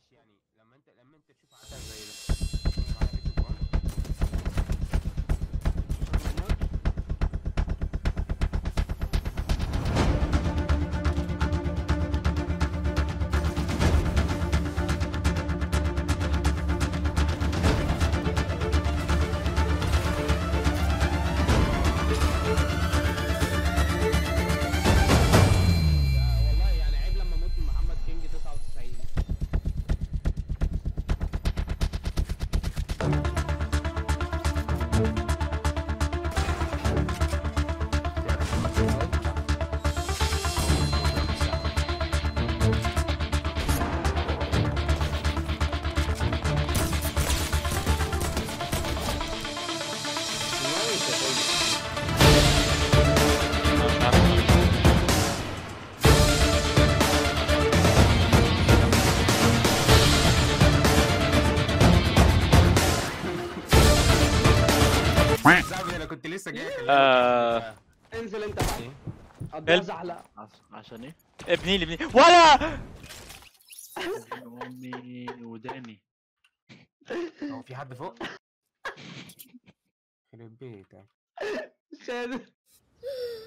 يعني لما انت لما انت تشوف عدد زي ده معايا ريتد وان. ده والله يعني عيب لما موت محمد كينج 99 صاحبي انا كنت لسه جاي اكلمك آه. انزل انت بقى إيه؟ قضيها هلب. زحلقه عش- عشان ايه؟ ابني لي ابني ولا ابن امي وداني هو في حد فوق؟ يخرب بيتك مش قادر